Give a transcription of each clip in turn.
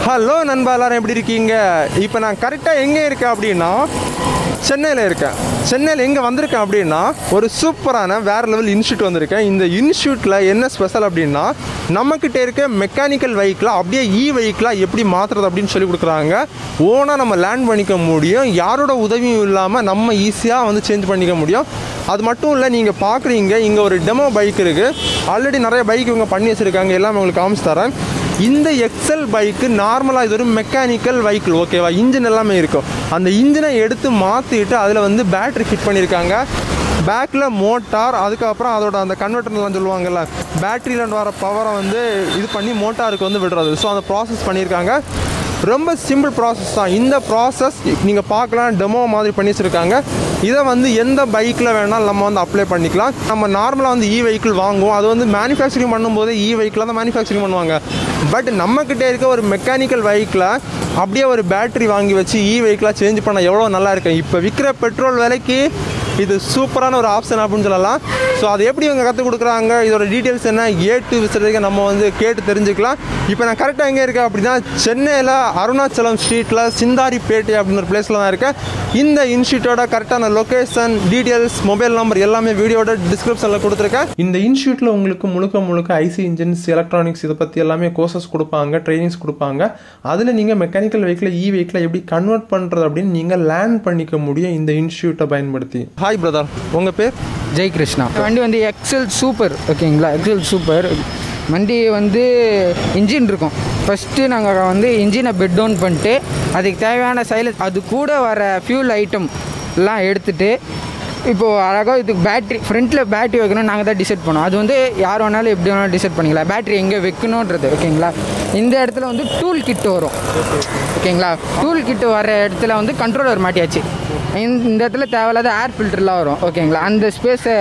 Hello நண்பா எல்லாரும் எப்படி இருக்கீங்க இப்போ நான் கரெக்டாக எங்கே இருக்கேன் அப்படின்னா சென்னையில் இருக்கேன் சென்னையில் எங்கே வந்திருக்கேன் அப்படின்னா ஒரு சூப்பரான வேறு லெவல் இன்ஸ்டியூட் வந்திருக்கேன் இந்த இன்ஸ்டியூட்டில் என்ன ஸ்பெஷல் அப்படின்னா நம்மக்கிட்ட இருக்க மெக்கானிக்கல் வெஹிக்கிளை அப்படியே இ வெஹிக்கிளாக எப்படி மாற்றுறது அப்படின்னு சொல்லி கொடுக்குறாங்க ஓனாக நம்ம லேண்ட் பண்ணிக்க முடியும் யாரோட உதவியும் இல்லாமல் நம்ம ஈஸியாக வந்து சேஞ்ச் பண்ணிக்க முடியும் அது மட்டும் இல்லை நீங்கள் பார்க்குறீங்க இங்கே ஒரு டெமோ பைக் இருக்குது ஆல்ரெடி நிறைய பைக் இவங்க பண்ணி வச்சுருக்காங்க எல்லாமே உங்களுக்கு காமிச்சு தரேன் இந்த எக்ஸல் பைக்கு நார்மலாக இது ஒரு மெக்கானிக்கல் வெஹிக்கிள் ஓகேவா இன்ஜின் எல்லாமே இருக்கும் அந்த இன்ஜினை எடுத்து மாற்றிட்டு அதில் வந்து பேட்டரி ஃபிட் பண்ணியிருக்காங்க பேக்கில் மோட்டார் அதுக்கப்புறம் அதோட அந்த கன்வெர்டர்லாம் சொல்லுவாங்கல்ல பேட்டரியில் வர பவரை வந்து இது பண்ணி மோட்டாருக்கு வந்து விடுறது ஸோ அந்த ப்ராசஸ் பண்ணியிருக்காங்க ரொம்ப சிம்பிள் ப்ராசஸ் தான் இந்த ப்ராசஸ் நீங்கள் பார்க்கலாம் டெமோ மாதிரி பண்ணி வச்சுருக்காங்க இதை வந்து எந்த பைக்கில் வேணாலும் நம்ம வந்து அப்ளை பண்ணிக்கலாம் நம்ம நார்மலாக வந்து இ வெஹிக்கிள் வாங்குவோம் அது வந்து மேனுஃபேக்சரிங் பண்ணும்போது இ வெஹிக்கிள் தான் மேனுஃபேக்சரிங் பண்ணுவாங்க பட் நம்மக்கிட்ட இருக்க ஒரு மெக்கானிக்கல் வெஹிக்கிளை அப்படியே ஒரு பேட்டரி வாங்கி வச்சு இ வெஹிக்கிளாக சேஞ்ச் பண்ண எவ்வளோ நல்லா இருக்கு இப்போ விற்கிற பெட்ரோல் விலைக்கு இது சூப்பரான ஒரு ஆப்ஷன் அப்படின்னு சொல்லலாம் ஸோ அது எப்படி இவங்க கற்றுக் கொடுக்குறாங்க இதோட டீட்டெயில்ஸ் என்ன ஏ டு விசிறதுக்கு நம்ம வந்து கேட்டு தெரிஞ்சுக்கலாம் இப்போ நான் கரெக்டாக எங்கே இருக்கேன் அப்படின்னா சென்னையில் அருணாச்சலம் ஸ்ட்ரீட்டில் சிந்தாரிப்பேட்டை அப்படின்னு ஒரு பிளேஸில் தான் இருக்கேன் இந்த இன்ஸ்டியூட்டோட கரெக்டான லொக்கேஷன் டீட்டெயில்ஸ் மொபைல் நம்பர் எல்லாமே வீடியோட டிஸ்கிரிப்ஷனில் கொடுத்துருக்கேன் இந்த இன்ஸ்டியூட்டில் உங்களுக்கு முழுக்க முழுக்க ஐசி இன்ஜின்ஸ் எலக்ட்ரானிக்ஸ் இதை பற்றி எல்லாமே கோர்சஸ் கொடுப்பாங்க ட்ரைனிங்ஸ் கொடுப்பாங்க அதில் நீங்கள் மெக்கானிக்கல் வெஹிக்கிளை இ வெஹிக்கிளை எப்படி கன்வெர்ட் பண்ணுறது அப்படின்னு நீங்கள் லேர்ன் பண்ணிக்க முடியும் இந்த இன்ஸ்டியூட்டை பயன்படுத்தி ஹாய் பிரதர் உங்கள் பேர் ஜெய் கிருஷ்ணா வண்டி வந்து எக்ஸல் சூப்பர் ஓகேங்களா எக்ஸல் சூப்பர் வண்டி வந்து இன்ஜின் இருக்கும் ஃபஸ்ட்டு நாங்கள் வந்து இன்ஜினை பெட் டவுன் பண்ணிட்டு அதுக்கு தேவையான சைலன்ஸ் அது கூட வர ஃபியூல் ஐட்டம் எல்லாம் எடுத்துட்டு இப்போது அழகாக இதுக்கு பேட்ரி ஃப்ரண்ட்டில் பேட்டரி வைக்கணும் நாங்கள் தான் டிசைட் பண்ணோம் அது வந்து யார் வேணாலும் எப்படி வேணாலும் டிசைட் பண்ணிக்கலாம் பேட்டரி எங்கே வைக்கணுன்றது ஓகேங்களா இந்த இடத்துல வந்து டூல் கிட் வரும் ஓகேங்களா டூல் கிட் வர இடத்துல வந்து கண்ட்ரோலர் மாட்டியாச்சு இந்த இந்த இடத்துல தேவையில்லாத ஏர் ஃபில்டர்லாம் வரும் ஓகேங்களா அந்த ஸ்பேஸை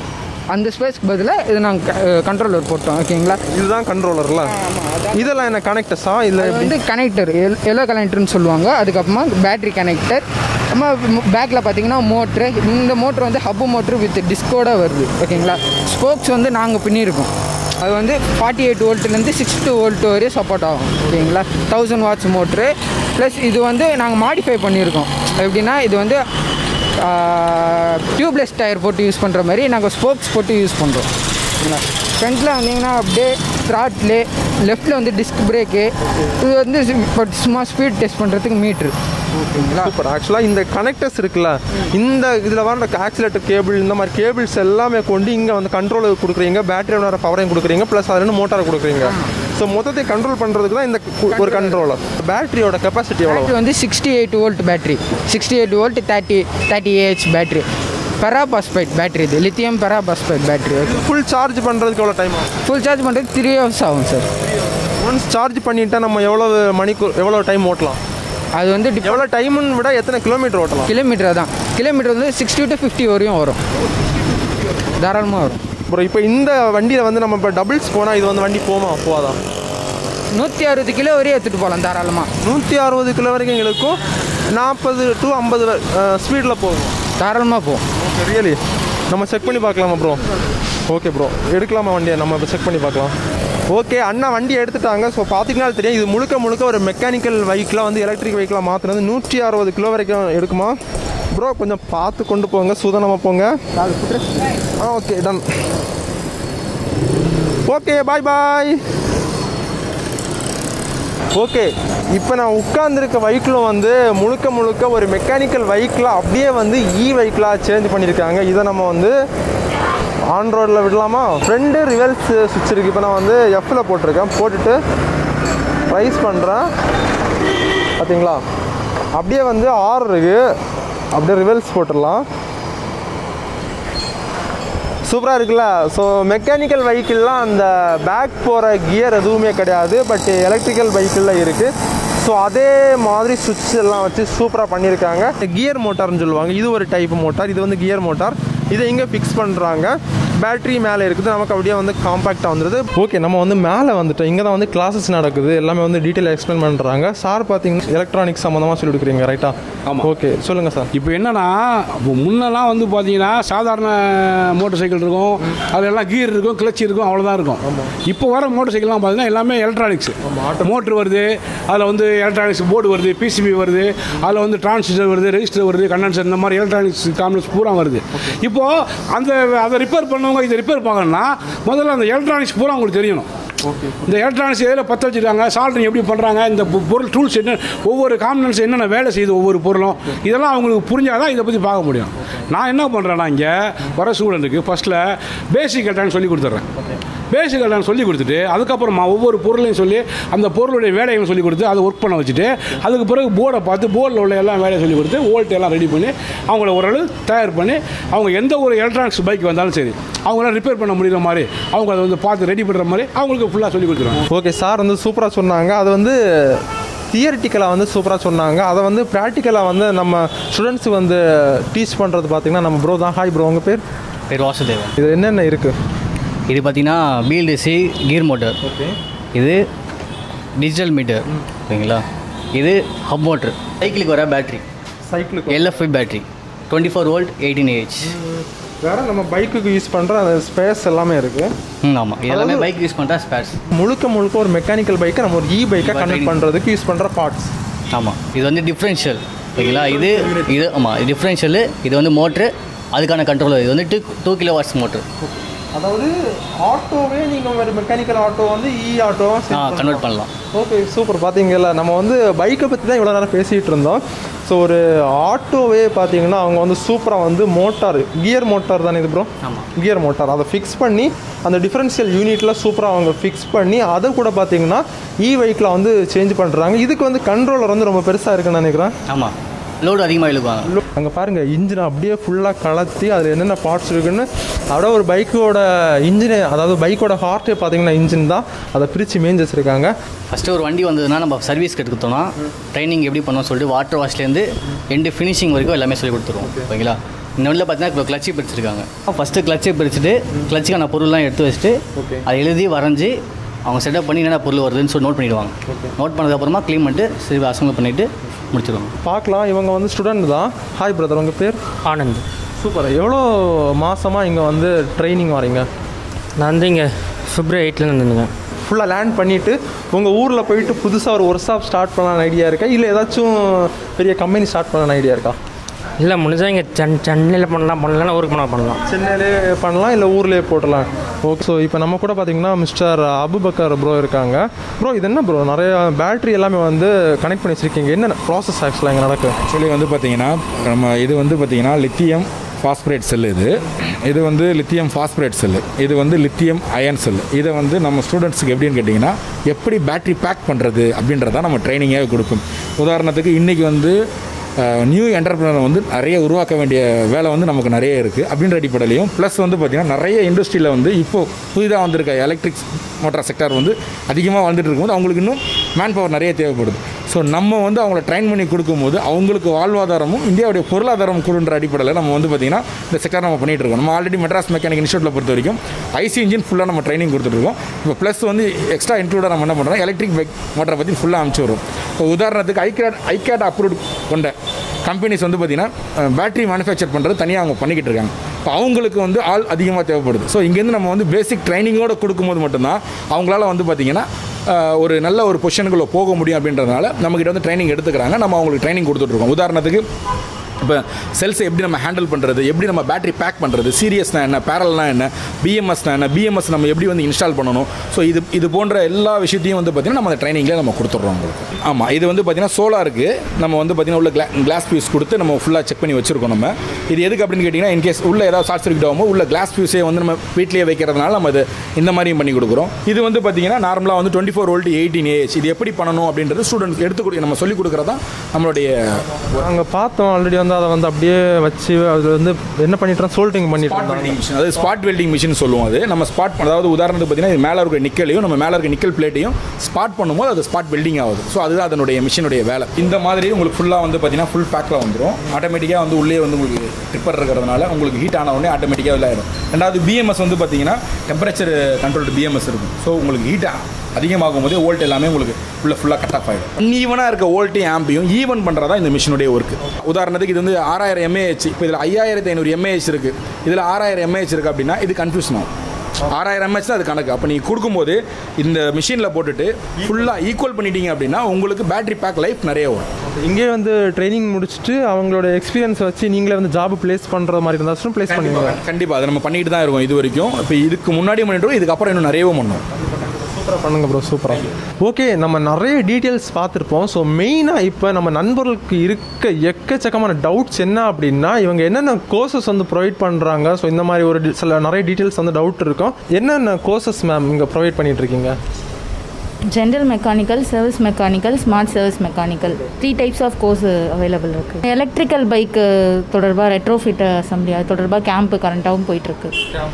அந்த ஸ்பேஸ்க்கு பதிலாக இது நாங்கள் கண்ட்ரோலர் போட்டோம் ஓகேங்களா இதுதான் கண்ட்ரோலர்ல இதெல்லாம் என்ன கனெக்டர்ஸா இல்லை அது வந்து கனெக்டர் எல் எல்லோ கனெக்டர்னு சொல்லுவாங்க அதுக்கப்புறமா பேட்டரி கனெக்டர் அப்புறமா பேக்கில் பார்த்தீங்கன்னா மோட்ரு இந்த மோட்ரு வந்து ஹப்பு மோட்ரு வித் டிஸ்கோட வருது ஓகேங்களா ஸ்போக்ஸ் வந்து நாங்கள் பின்னிருக்கோம் அது வந்து ஃபார்ட்டி எயிட் வோல்ட்லேருந்து சிக்ஸ் டூ வோல்ட் வரையும் சப்போர்ட் ஆகும் ஓகேங்களா தௌசண்ட் வாட்ஸ் மோட்ரு ப்ளஸ் இது வந்து நாங்கள் மாடிஃபை பண்ணியிருக்கோம் எப்படின்னா இது வந்து டியூப்லெஸ் டயர் போட்டு யூஸ் பண்ணுற மாதிரி நாங்கள் ஸ்போக்ஸ் போட்டு யூஸ் பண்ணுறோம் ஓகேங்களா ஃப்ரண்ட்டில் வந்தீங்கன்னா அப்படியே த்ராட்லு லெஃப்ட்டில் வந்து டிஸ்க் பிரேக்கு இது வந்து இப்போ சும்மா ஸ்பீட் டெஸ்ட் பண்ணுறதுக்கு மீட்ரு ஓகேங்களா சூப்பர் ஆக்சுவலாக இந்த கனெக்டர்ஸ் இருக்குல்ல இந்த இதில் வர ஆக்சிலேட்டர் கேபிள் இந்த மாதிரி கேபிள்ஸ் எல்லாமே கொண்டு இங்கே வந்து கண்ட்ரோல் கொடுக்குறீங்க பேட்டரி வர பவரையும் கொடுக்குறீங்க ப்ளஸ் அதில் மோட்டார் கொடுக்குறீங்க ஸோ மொத்தத்தை கண்ட்ரோல் பண்ணுறதுக்கு தான் இந்த கு- ஒரு கண்ட்ரோலர் பேட்டரியோட கெப்பாசிட்டி எவ்வளோ பேட்டரி வந்து sixty eight volt battery sixty eight volt thirty thirty AH battery ferrophosphate battery இது lithium ferrophosphate battery okay full charge பண்ணுறதுக்கு எவ்வளோ டைம் ஆகும் ஃபுல் சார்ஜ் பண்ணுறதுக்கு த்ரீ ஹவர்ஸ் ஆகும் சார் ஒன்ஸ் சார்ஜ் பண்ணிட்டா நம்ம எவ்வளோ மணிக்கு எவ்வளோ டைம் ஓட்டலாம் அது வந்து எவ்வளோ டைமுன்னு விட எத்தனை கிலோமீட்டர் ஓட்டலாம் கிலோமீட்டர் தான் கிலோமீட்டர் வந்து சிக்ஸ்டி டு ஃபிஃப்டி வரையும் வரும் தாராளமாக வரும் அப்புறம் இப்போ இந்த வண்டியில் வந்து நம்ம இப்போ டபுள்ஸ் போனால் இது வந்து வண்டி போமா போகாதா நூற்றி அறுபது கிலோ வரையும் எடுத்துகிட்டு போகலாம் தாராளமாக நூற்றி அறுபது கிலோ வரைக்கும் எங்களுக்கும் நாற்பது டு ஐம்பது ஸ்பீடில் போகும் தாராளமாக போகும் ஓகே ரியலி நம்ம செக் பண்ணி பார்க்கலாமா ப்ரோ ஓகே ப்ரோ எடுக்கலாமா வண்டியை நம்ம இப்போ செக் பண்ணி பார்க்கலாம் ஓகே அண்ணா வண்டி எடுத்துட்டாங்க ஸோ பார்த்தீங்கன்னா தெரியும் இது முழுக்க முழுக்க ஒரு மெக்கானிக்கல் வெஹிக்கிளாக வந்து எலக்ட்ரிக் வெஹிக்கிளாக மாற்றினது நூற்றி அறுபது கிலோ வரைக்கும் எடுக்குமா ப்ரோ கொஞ்சம் பார்த்து கொண்டு போங்க சூதனமாக போங்க ஆ okay done okay bye bye okay இப்போ நான் உட்கார்ந்துருக்க வெஹிக்கிளும் வந்து முழுக்க முழுக்க ஒரு மெக்கானிக்கல் வெஹிக்கிளாக அப்படியே வந்து இ வெஹிக்கிளாக சேஞ்ச் பண்ணியிருக்காங்க இதை நம்ம வந்து ஆன் ரோடில் விடலாமா ஃப்ரெண்டு ரிவல்ஸ் சுவிட்ச் இருக்குது இப்போ நான் வந்து எஃப்ல போட்டிருக்கேன் போட்டுட்டு ரைஸ் பண்ணுறேன் பார்த்தீங்களா அப்படியே வந்து ஆர் இருக்கு அப்படியே ரிவல்ஸ் போட்டுடலாம் சூப்பராக இருக்குல்ல ஸோ மெக்கானிக்கல் வெஹிக்கிள்லாம் அந்த பேக் போகிற கியர் எதுவுமே கிடையாது பட் எலக்ட்ரிக்கல் வெஹிக்கிளில் இருக்குது ஸோ அதே மாதிரி சுவிட்ச் எல்லாம் வச்சு சூப்பராக பண்ணியிருக்காங்க கியர் மோட்டார்னு சொல்லுவாங்க இது ஒரு டைப் மோட்டார் இது வந்து கியர் மோட்டார் இதை இங்கே ஃபிக்ஸ் பண்ணுறாங்க பேட்டரி மேலே இருக்குது நமக்கு அப்படியே வந்து காம்பாக்டாக வந்துடுது ஓகே நம்ம வந்து மேலே வந்துட்டோம் இங்கே தான் வந்து கிளாஸஸ் நடக்குது எல்லாமே வந்து டீட்டெயில் எக்ஸ்பிளைன் பண்ணுறாங்க சார் பார்த்தீங்கன்னா எலக்ட்ரானிக்ஸ் சம்மந்தமாக சொல்லி கொடுக்குறீங்க ரைட்டா ஆமா. ஓகே சொல்லுங்கள் சார் இப்போ என்னன்னா இப்போ முன்னெல்லாம் வந்து பார்த்தீங்கன்னா சாதாரண மோட்டார் சைக்கிள் இருக்கும் அதுல எல்லாம் கீர் இருக்கும் கிளச் இருக்கும் அவ்வளோதான் இருக்கும் இப்போ வர மோட்டார் சைக்கிள்லாம் பார்த்தீங்கன்னா எல்லாமே எலக்ட்ரானிக்ஸ் மோட்ரு வருது அதில் வந்து எலக்ட்ரானிக்ஸ் போர்டு வருது பிசிபி வருது அதில் வந்து டிரான்சிஸ்டர் வருது ரெஜிஸ்டர் வருது கண்டென்சர் இந்த மாதிரி எலக்ட்ரானிக்ஸ் காம்பினஸ் பூரா வருது இப்போது அந்த அதை ரிப்பேர் பண்ணவங்க இதை ரிப்பேர் பண்ணணும்னா முதல்ல அந்த எலக்ட்ரானிக்ஸ் பூரா அவங்களுக்கு தெரியணும் இந்த எலக்ட்ரானிக்ஸ் எதில் பற்ற வச்சுருக்காங்க சால்ட்ரிங் எப்படி பண்ணுறாங்க இந்த பொ- பொருள் டூல்ஸ் என்ன ஒவ்வொரு காம்பினன்ஸ் என்னென்ன வேலை செய்யுது ஒவ்வொரு பொருளும் இதெல்லாம் அவங்களுக்கு புரிஞ்சாதான் இதை பற்றி பார்க்க முடியும் நான் என்ன பண்ணுறேன்னா இங்கே வர ஸ்டூடெண்ட்டுக்கு ஃபஸ்ட்டில் பேசிக் எலக்ட்ரானிக் சொல்லி கொடுத்துட்றேன் பேசிக் எலக்ட்ரானிக் சொல்லி கொடுத்துட்டு அதுக்கப்புறமா ஒவ்வொரு பொருளையும் சொல்லி அந்த பொருளுடைய வேலையும் சொல்லி கொடுத்து அதை ஒர்க் பண்ண வச்சுட்டு அதுக்கு பிறகு போர்டை பார்த்து போர்டில் உள்ள எல்லாம் வேலையை சொல்லி கொடுத்து வோல்ட் எல்லாம் ரெடி பண்ணி அவங்கள ஓரளவு தயார் பண்ணி அவங்க எந்த ஒரு எலக்ட்ரானிக்ஸ் பைக் வந்தாலும் சரி அவங்களாம் ரிப்பேர் பண்ண முடியுற மாதிரி அவங்க அதை வந்து பார்த்து ரெடி பண்ணுற மாதிரி அவங்களுக்கு ஃபுல்லாக சொல்லி கொடுத்துருவாங்க ஓகே சார் வந்து சூப்பராக சொன்னாங்க அது வந்து தியரிட்டிக்கலாக வந்து சூப்பராக சொன்னாங்க அதை வந்து ப்ராக்டிக்கலாக வந்து நம்ம ஸ்டூடெண்ட்ஸுக்கு வந்து டீச் பண்ணுறது பார்த்தீங்கன்னா நம்ம ப்ரோ தான் ஹாய் ப்ரோ உங்கள் பேர் பேர் வாசுதேவன் இது என்னென்ன இருக்குது இது பார்த்தீங்கன்னா பிஎல்டிசி கீர் மோட்டர் ஓகே இது டிஜிட்டல் மீட்டர் ஓகேங்களா இது ஹப் மோட்டர் சைக்கிளுக்கு வர பேட்டரி சைக்கிளுக்கு LFI battery twenty four volt eighteen AH வேறு நம்ம பைக்குக்கு யூஸ் பண்ணுற அந்த ஸ்பேஸ் எல்லாமே இருக்குது ம் ஆமாம் இது எல்லாமே பைக் யூஸ் பண்ணுற ஸ்பேர்ஸ் முழுக்க முழுக்க ஒரு மெக்கானிக்கல் பைக்கை நம்ம ஒரு இ பைக்கை கன்வெர்ட் பண்ணுறதுக்கு யூஸ் பண்ணுற பார்ட்ஸ் ஆமாம் இது வந்து டிஃப்ரென்ஷியல் ஓகேங்களா இது இது ஆமாம் இது டிஃப்ரென்ஷியல் இது வந்து மோட்ரு அதுக்கான கண்ட்ரோலர் இது வந்து two two kilo watts motor அதாவது ஆட்டோவே நீங்கள் ஒரு மெக்கானிக்கல் ஆட்டோ வந்து இ ஆட்டோ ஆ கன்வெர்ட் பண்ணலாம் ஓகே சூப்பர் பார்த்தீங்கல்ல நம்ம வந்து பைக்கை பற்றி தான் இவ்வளோ நேரம் பேசிகிட்டு இருந்தோம் ஸோ ஒரு ஆட்டோவே பார்த்தீங்கன்னா அவங்க வந்து சூப்பராக வந்து மோட்டார் கியர் மோட்டார் தானே இது ப்ரோ ஆமாம் கியர் மோட்டார் அதை ஃபிக்ஸ் பண்ணி அந்த டிஃபரன்ஷியல் யூனிட்டில் சூப்பராக அவங்க ஃபிக்ஸ் பண்ணி அதை கூட பார்த்தீங்கன்னா இ பைக்கில் வந்து சேஞ்ச் பண்ணுறாங்க இதுக்கு வந்து கண்ட்ரோலர் வந்து ரொம்ப பெருசாக இருக்குன்னு நினைக்கிறேன் ஆமாம் லோடு அதிகமாக இழுக்குவாங்க அங்கே பாருங்கள் இன்ஜினை அப்படியே ஃபுல்லாக கலத்தி அதில் என்னென்ன பார்ட்ஸ் இருக்குன்னு அப்படியே ஒரு பைக்கோட இன்ஜினே அதாவது பைக்கோட ஹார்ட்டே பார்த்தீங்கன்னா இன்ஜின் தான் அதை பிரித்து மேய்ஞ்சு வச்சுருக்காங்க ஃபஸ்ட்டு ஒரு வண்டி வந்ததுன்னா நம்ம சர்வீஸ் கற்றுக்கிட்டோம்னா ட்ரைனிங் எப்படி பண்ணணும்னு சொல்லிட்டு வாட்டர் வாஷ்லேருந்து எண்டு ஃபினிஷிங் வரைக்கும் எல்லாமே சொல்லி கொடுத்துருவோம் ஓகேங்களா இந்த வண்டியில் பார்த்தீங்கன்னா இப்போ கிளச்சி பிரிச்சிருக்காங்க ஃபஸ்ட்டு கிளச்சை பிரிச்சுட்டு கிளச்சுக்கான பொருள்லாம் எடுத்து வச்சுட்டு Okay. அதை எழுதி வரைஞ்சி அவங்க செட்டப் பண்ணி என்னென்ன பொருள் வருதுன்னு சொல்லி நோட் பண்ணிடுவாங்க நோட் பண்ணதுக்கப்புறமா க்ளீன் பண்ணிட்டு சரி அசம்பிள் பண்ணிவிட்டு முடிச்சிடுவாங்க பார்க்கலாம் இவங்க வந்து ஸ்டூடெண்ட் தான் ஹாய் பிரதர் உங்கள் பேர் ஆனந்த் சூப்பர் எவ்வளோ மாதமாக இங்கே வந்து ட்ரைனிங் வரீங்க நான் வந்து இங்கே பிப்ரவரி எயிட்டில் வந்துருந்தேன் ஃபுல்லாக லேண்ட் பண்ணிவிட்டு உங்கள் ஊரில் போயிட்டு புதுசாக ஒரு ஒர்க் ஷாப் ஸ்டார்ட் பண்ணலான்னு ஐடியா இருக்கா இல்லை ஏதாச்சும் பெரிய கம்பெனி ஸ்டார்ட் பண்ணலான்னு ஐடியா இருக்கா இல்லை முடிஞ்சால் இங்கே சென் சென்னையில் பண்ணலாம் பண்ணலாம் ஊருக்கு போனால் பண்ணலாம் சென்னையிலே பண்ணலாம் இல்லை ஊர்லேயே போடலாம் ஓகே ஸோ இப்போ நம்ம கூட பார்த்தீங்கன்னா மிஸ்டர் அபுபக்கர் ப்ரோ இருக்காங்க ப்ரோ இது என்ன ப்ரோ நிறைய பேட்டரி எல்லாமே வந்து கனெக்ட் பண்ணி வச்சுருக்கீங்க என்ன ப்ராசஸ் ஆக்சுவலாக இங்கே நடக்குது ஆக்சுவலி வந்து பார்த்தீங்கன்னா நம்ம இது வந்து பார்த்தீங்கன்னா லித்தியம் ஃபாஸ்பரேட் செல் இது இது வந்து லித்தியம் ஃபாஸ்பரேட் செல் இது வந்து லித்தியம் அயன் செல் இதை வந்து நம்ம ஸ்டூடெண்ட்ஸுக்கு எப்படின்னு கேட்டிங்கன்னா எப்படி பேட்டரி பேக் பண்ணுறது அப்படின்றத நம்ம ட்ரைனிங்காக கொடுக்கும் உதாரணத்துக்கு இன்றைக்கி வந்து நியூ என்டர்பிரினர் வந்து நிறைய உருவாக்க வேண்டிய வேலை வந்து நமக்கு நிறைய இருக்குது அப்படின்ற அடிப்படையிலையும் ப்ளஸ் வந்து பார்த்திங்கன்னா நிறைய இண்டஸ்ட்ரியில் வந்து இப்போது புதிதாக வந்திருக்க எலக்ட்ரிக் மோட்டார் செக்டார் வந்து அதிகமாக வந்துட்டு இருக்கும்போது அவங்களுக்கு இன்னும் மேன் பவர் நிறைய தேவைப்படுது ஸோ நம்ம வந்து அவங்கள ட்ரைன் பண்ணி கொடுக்கும்போது அவங்களுக்கு வாழ்வாதாரமும் இந்தியாவுடைய பொருளாதாரம் கூடுன்ற அடிப்படையில் நம்ம வந்து பார்த்திங்கன்னா இந்த செக்டார் நம்ம பண்ணிகிட்டு இருக்கோம் நம்ம ஆல்ரெடி மெட்ராஸ் மெக்கானிக் இன்ஸ்டியூட்டில் பொறுத்த வரைக்கும் ஐசி இன்ஜின் ஃபுல்லாக நம்ம ட்ரைனிங் கொடுத்துட்ருக்கோம் இப்போ ப்ளஸ் வந்து எக்ஸ்ட்ரா இன்க்ளூடாக நம்ம என்ன பண்ணுறோம் எலக்ட்ரிக் பைக் மோட்டரை பற்றி ஃபுல்லாக அனுப்பிச்சி வரும் இப்போ உதாரணத்துக்கு ஐகேட் ஐகேட் அப்ரூவ்ட் கொண்ட கம்பெனிஸ் வந்து பார்த்திங்கன்னா பேட்டரி மேனுஃபேக்சர் பண்ணுறது தனியாக அவங்க பண்ணிக்கிட்டு இருக்காங்க இப்போ அவங்களுக்கு வந்து ஆள் அதிகமாக தேவைப்படுது ஸோ இங்கேருந்து நம்ம வந்து பேசிக் ட்ரைனிங்கோடு கொடுக்கும்போது மட்டும்தான் அவங்களால வந்து பார்த்திங்கன்னா அஹ், ஒரு நல்ல ஒரு பொசிஷனுக்குள்ளே போக முடியும் அப்படின்றதுனால நம்மக்கிட்ட வந்து ட்ரைனிங் எடுத்துக்கிறாங்க நம்ம அவங்களுக்கு ட்ரைனிங் கொடுத்துட்ருக்கோம் உதாரணத்துக்கு இப்போ செல்ஸை எப்படி நம்ம ஹேண்டில் பண்ணுறது எப்படி நம்ம பேட்டரி பேக் பண்ணுறது சீரியஸ்னா என்ன பேரல்னா என்ன பிஎம்எஸ்னா என்ன பிஎம்எஸ் நம்ம எப்படி வந்து இன்ஸ்டால் பண்ணணும் ஸோ இது இது போன்ற எல்லா விஷயத்தையும் வந்து பார்த்திங்கன்னா நம்ம அந்த ட்ரைனிங்கில் நம்ம கொடுத்துட்றோம் உங்களுக்கு ஆமாம் இது வந்து பார்த்திங்கன்னா சோலாருக்கு நம்ம வந்து பார்த்திங்கன்னா உள்ள கிளா கிளாஸ் பீஸ் கொடுத்து நம்ம ஃபுல்லாக செக் பண்ணி வச்சுருக்கோம் நம்ம இது எதுக்கு அப்படின்னு கேட்டிங்கன்னா இன்கேஸ் உள்ள ஏதாவது ஷார்ட் சர்க்கிட் ஆகும்போது உள்ள கிளாஸ் பீஸே வந்து நம்ம வீட்லேயே வைக்கிறதுனால நம்ம இது இந்த மாதிரியும் பண்ணி கொடுக்குறோம் இது வந்து பார்த்திங்கன்னா நார்மலாக வந்து twenty four volt eighteen AH இது எப்படி பண்ணணும் அப்படின்றது ஸ்டூடெண்ட்ஸ் எடுத்து கொடு நம்ம சொல்லிக் கொடுக்குறது தான் நம்மளுடைய அங்கே பார்த்தோம் ஆல்ரெடி வந்து வந்து அதை வந்து அப்படியே வச்சு அதில் வந்து என்ன பண்ணிட்டு சோல்டிங் பண்ணிட்டு ஸ்பாட் இருந்தாங்க வெல்டிங் மிஷின் அதாவது ஸ்பாட் வெல்டிங் மிஷின் சொல்லுவோம் அது நம்ம ஸ்பாட் அதாவது உதாரணத்துக்கு பார்த்தீங்கன்னா இது மேலே இருக்க நிக்கலையும் நம்ம மேலே இருக்க நிக்கல் பிளேட்டையும் ஸ்பாட் பண்ணும்போது அது ஸ்பாட் வெல்டிங் ஆகுது ஸோ அதுதான் அதனுடைய மிஷினுடைய வேலை இந்த மாதிரி உங்களுக்கு ஃபுல்லாக வந்து பார்த்தீங்கன்னா ஃபுல் பேக்கில் வந்துடும் ஆட்டோமேட்டிக்காக வந்து உள்ளே வந்து உங்களுக்கு ட்ரிப்பர் இருக்கிறதுனால உங்களுக்கு ஹீட் ஆன உடனே ஆட்டோமேட்டிக்காக வெளில ஆயிடும் ரெண்டாவது பிஎம்எஸ் வந்து பார்த்தீங்கன்னா டெம்பரேச்சர் கண்ட்ரோல்டு பிஎம்எஸ் இருக்கும் ஸோ உங்களுக்கு ஹீட் அதிகமாகும் போது வோல்ட் எல்லாமே உங்களுக்கு உள்ள ஃபுல்லாக கட் ஆஃப் ஆகிடும் அன்ஈவனாக இருக்க வோல்ட்டையும் ஆம்பியும் ஈவன் பண்ணுறதா இந்த மிஷினுடைய ஒர்க்கு உதாரணத்துக்கு இது வந்து ஆறாயிரம் எம்ஏஹெச் இப்போ இதில் ஐயாயிரத்தி ஐநூறு எம்ஏஹெச் இருக்குது இதில் ஆறாயிரம் எம்ஏஹெச் இருக்குது அப்படின்னா இது கன்ஃபியூஷன் ஆகும் ஆறாயிரம் எம்ஏஹெச் தான் அது கணக்கு அப்போ நீங்கள் கொடுக்கும்போது இந்த மிஷினில் போட்டுட்டு ஃபுல்லாக ஈக்குவல் பண்ணிட்டீங்க அப்படின்னா உங்களுக்கு பேட்டரி பேக் லைஃப் நிறைய வரும் இங்கே வந்து ட்ரைனிங் முடிச்சுட்டு அவங்களோட எக்ஸ்பீரியன்ஸ் வச்சு நீங்களே வந்து ஜாப் ப்ளேஸ் பண்ணுற மாதிரி இருந்தாலும் ப்ளேஸ் பண்ணுவீங்க கண்டிப்பாக அதை நம்ம பண்ணிட்டு தான் இருக்கோம் இது வரைக்கும் இப்போ இதுக்கு முன்னாடி பண்ணிட்டு இதுக்கப்புறம் இன்னும் நிறையவும் பண்ணோம் சூப்பராக பண்ணுங்க ப்ரோ சூப்பராக ஓகே நம்ம நிறைய டீட்டெயில்ஸ் பார்த்துருப்போம் ஸோ மெயினாக இப்போ நம்ம நண்பர்களுக்கு இருக்க எக்கச்சக்கமான டவுட்ஸ் என்ன அப்படின்னா இவங்க என்னென்ன கோர்சஸ் வந்து ப்ரொவைட் பண்ணுறாங்க ஸோ இந்த மாதிரி ஒரு டி- சில நிறைய டீட்டெயில்ஸ் வந்து டவுட் இருக்கும் என்னென்ன கோர்சஸ் மேம் இங்கே ப்ரொவைட் பண்ணிட்டு இருக்கீங்க general mechanical service mechanical smart service mechanical three types of course available இருக்குது எலக்ட்ரிக்கல் பைக்கு தொடர்பாக ரெட்ரோஃபிட் அசம்பிளி அது தொடர்பாக கேம்ப்பு கரண்ட்டாகவும் போயிட்டுருக்கு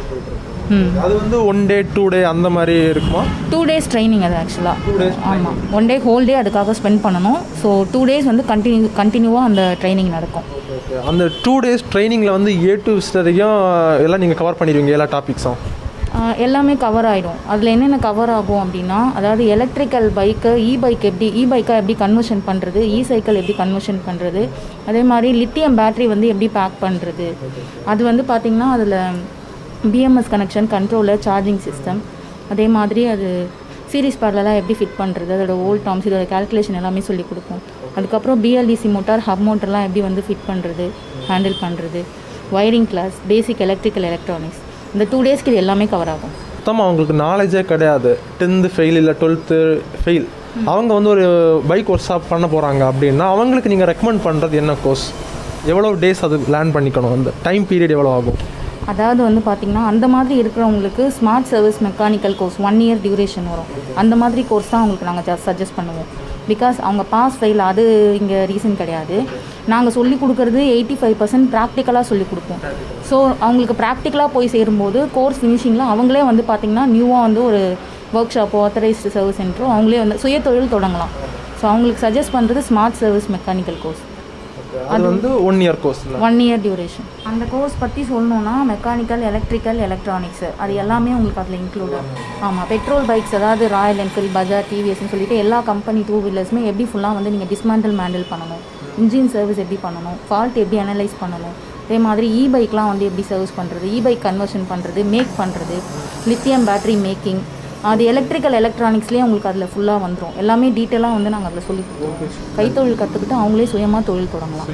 ம் அது வந்து ஒன் டே டூ டே அந்த மாதிரி இருக்குமா டூ டேஸ் ட்ரைனிங் அது ஆக்சுவலாக ஆமாம் ஒன் டே ஹோல் டே அதுக்காக ஸ்பெண்ட் பண்ணணும் ஸோ டூ டேஸ் வந்து கண்டினியூ கண்டினியூவாக அந்த ட்ரைனிங் நடக்கும் அந்த டூ டேஸ் ட்ரைனிங்கில் வந்து ஏ டு வரைக்கும் எல்லாம் நீங்கள் கவர் பண்ணிடுவீங்க எல்லா டாபிக்ஸும் ஆஹ் எல்லாமே கவர் ஆகிடும் அதில் என்னென்ன கவர் ஆகும் அப்படின்னா அதாவது எலக்ட்ரிக்கல் பைக்கு இ பைக் எப்படி இ பைக்கை எப்படி கன்வர்ஷன் பண்ணுறது இ சைக்கிள் எப்படி கன்வர்ஷன் பண்ணுறது அதே மாதிரி லித்தியம் பேட்டரி வந்து எப்படி பேக் பண்ணுறது அது வந்து பார்த்திங்கன்னா அதில் BMS connection controller charging system அதே மாதிரி அது சீரிஸ் பேரலாம் எப்படி ஃபிட் பண்ணுறது அதோட ஓல்ட் டாம்ஸ் இதோட கால்குலேஷன் எல்லாமே சொல்லி கொடுப்போம் அதுக்கப்புறம் பிஎல்டிசி மோட்டார் ஹப் மோட்டர்லாம் எப்படி வந்து ஃபிட் பண்ணுறது ஹேண்டில் பண்ணுறது wiring class basic electrical electronics இந்த டூ டேஸ்க்கு இது எல்லாமே கவர் ஆகும் மொத்தமாக அவங்களுக்கு நாலேஜே கிடையாது டென்த்து ஃபெயில் இல்லை டுவெல்த்து ஃபெயில் அவங்க வந்து ஒரு பைக் ஒர்க் ஷாப் பண்ண போகிறாங்க அப்படின்னா அவங்களுக்கு நீங்கள் ரெக்கமெண்ட் பண்ணுறது என்ன கோர்ஸ் எவ்வளோ டேஸ் அது லேர்ன் பண்ணிக்கணும் அந்த டைம் பீரியட் எவ்வளோ ஆகும் அதாவது வந்து பார்த்திங்கன்னா அந்த மாதிரி இருக்கிறவங்களுக்கு smart service mechanical course one year duration வரும் அந்த மாதிரி கோர்ஸ் தான் அவங்களுக்கு நாங்கள் சஜஸ்ட் பண்ணுவோம் பிகாஸ் அவங்க பாஸ் ஃபெயில் அது இங்கே ரீசன் கிடையாது நாங்கள் சொல்லி கொடுக்குறது எயிட்டி ஃபைவ் பர்சன்ட் ப்ராக்டிக்கலாக சொல்லி கொடுப்போம் ஸோ அவங்களுக்கு ப்ராக்டிக்கலாக போய் சேரும்போது கோர்ஸ் ஃபினிஷிங்கில் அவங்களே வந்து பார்த்திங்கன்னா நியூவாக வந்து ஒரு ஒர்க் ஷாப்போ ஆத்தரைஸ்டு சர்வீஸ் சென்டரோ அவங்களே வந்து சுய தொழில் தொடங்கலாம் ஸோ அவங்களுக்கு சஜஸ்ட் பண்ணுறது ஸ்மார்ட் சர்வீஸ் மெக்கானிக்கல் கோர்ஸ் அது வந்து one year course one year duration அந்த கோர்ஸ் பற்றி சொல்லணும்னா மெக்கானிக்கல் எலக்ட்ரிக்கல் எலக்ட்ரானிக்ஸ் அது எல்லாமே உங்களுக்கு அதில் இன்க்ளூட் ஆமாம் பெட்ரோல் பைக்ஸ் அதாவது ராயல் என்ஃபீல்ட் பஜாஜ் டிவிஎஸ்னு சொல்லிட்டு எல்லா கம்பெனி டூ வீலர்ஸுமே எப்படி ஃபுல்லாக வந்து நீங்கள் டிஸ்மேண்டில் மேண்டில் பண்ணணும் இன்ஜின் சர்வீஸ் எப்படி பண்ணணும் ஃபால்ட் எப்படி அனலைஸ் பண்ணணும் அதே மாதிரி இ பைக்லாம் வந்து எப்படி சர்வீஸ் பண்ணுறது இ பைக் கன்வர்ஷன் பண்ணுறது மேக் பண்ணுறது லித்தியம் பேட்டரி மேக்கிங் அது எலக்ட்ரிக்கல் எலக்ட்ரானிக்ஸ்லேயே உங்களுக்கு அதில் ஃபுல்லாக வந்துடும் எல்லாமே டீட்டெயிலாக வந்து நாங்கள் அதில் சொல்லி கொடுத்துருவோம் கைத்தொழில் கற்றுக்கிட்டு அவங்களே சுயமாக தொழில் தொடங்கலாம்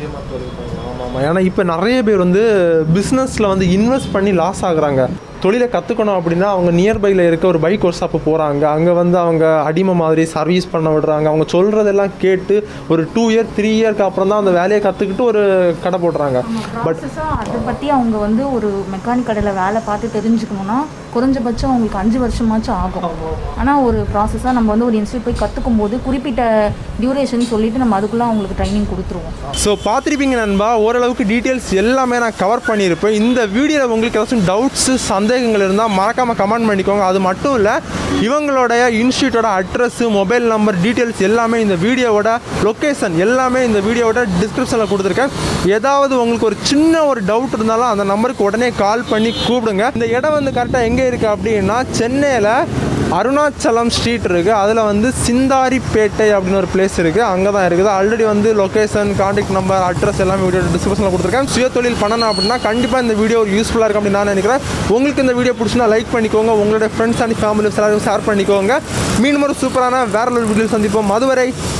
ஆமாம் ஏன்னா இப்போ நிறைய பேர் வந்து பிஸ்னஸில் வந்து இன்வெஸ்ட் பண்ணி லாஸ் ஆகுறாங்க தொழிலை கற்றுக்கணும் அப்படின்னா அவங்க நியர்பையில் இருக்க ஒரு பைக் ஒர்க் ஷாப்பு போகிறாங்க அங்கே வந்து அவங்க அடிமை மாதிரி சர்வீஸ் பண்ண விடுறாங்க அவங்க சொல்கிறதெல்லாம் கேட்டு ஒரு டூ இயர் த்ரீ இயர்க்கு அப்புறம் தான் அந்த வேலையை கற்றுக்கிட்டு ஒரு கடை போடுறாங்க பட் ப்ராசஸாக அதை பற்றி அவங்க வந்து ஒரு மெக்கானிக் கடையில் வேலை பார்த்து தெரிஞ்சுக்கணுன்னா குறைஞ்சபட்சம் அவங்களுக்கு அஞ்சு வருஷமாச்சும் ஆகும் ஆனால் ஒரு ப்ராசஸாக நம்ம வந்து ஒரு இன்ஸ்டியூட் போய் கற்றுக்கும் போது குறிப்பிட்ட டியூரேஷன் சொல்லிட்டு நம்ம அதுக்குள்ளே அவங்களுக்கு ட்ரைனிங் கொடுத்துருவோம் ஸோ பார்த்துருப்பீங்க நண்பா ஓரளவுக்கு டீட்டெயில்ஸ் எல்லாமே நான் கவர் பண்ணியிருப்பேன் இந்த வீடியோவில் உங்களுக்கு ஏதாச்சும் டவுட்ஸு சந்தேகங்கள் இருந்தால் மறக்காமல் கமெண்ட் பண்ணிக்கோங்க அது மட்டும் இல்லை இவங்களுடைய இன்ஸ்டியூட்டோட அட்ரஸ் மொபைல் நம்பர் டீட்டெயில்ஸ் எல்லாமே இந்த வீடியோவோட லொக்கேஷன் எல்லாமே இந்த வீடியோவோட டிஸ்கிரிப்ஷனில் கொடுத்துருக்கேன் ஏதாவது உங்களுக்கு ஒரு சின்ன ஒரு டவுட் இருந்தாலும் அந்த நம்பருக்கு உடனே கால் பண்ணி கூப்பிடுங்க இந்த இடம் வந்து கரெக்டாக எங்கே இருக்குது அப்படின்னா சென்னையில் அருணாச்சலம் ஸ்ட்ரீட் இருக்குது அதில் வந்து சிந்தாரிப்பேட்டை அப்படின்னு ஒரு பிளேஸ் இருக்குது அங்கே தான் இருக்குது ஆல்ரெடி வந்து லொக்கேஷன் காண்டாக்ட் நம்பர் அட்ரஸ் எல்லாமே வீடியோ டிஸ்கிரிப்ஷனில் கொடுத்துருக்கேன் சுய தொழில் பண்ணணும் அப்படின்னா கண்டிப்பாக இந்த வீடியோ ஒரு யூஸ்ஃபுல்லாக இருக்கும் அப்படின்னு நான் நினைக்கிறேன் உங்களுக்கு இந்த வீடியோ பிடிச்சினா லைக் பண்ணிக்கோங்க உங்களுடைய ஃப்ரெண்ட்ஸ் அண்ட் ஃபேமிலிஸ் எல்லாரும் ஷேர் பண்ணிக்கோங்க மீண்டும் ஒரு சூப்பரான வேற ஒரு வீடியோ சந்திப்போம் அதுவரை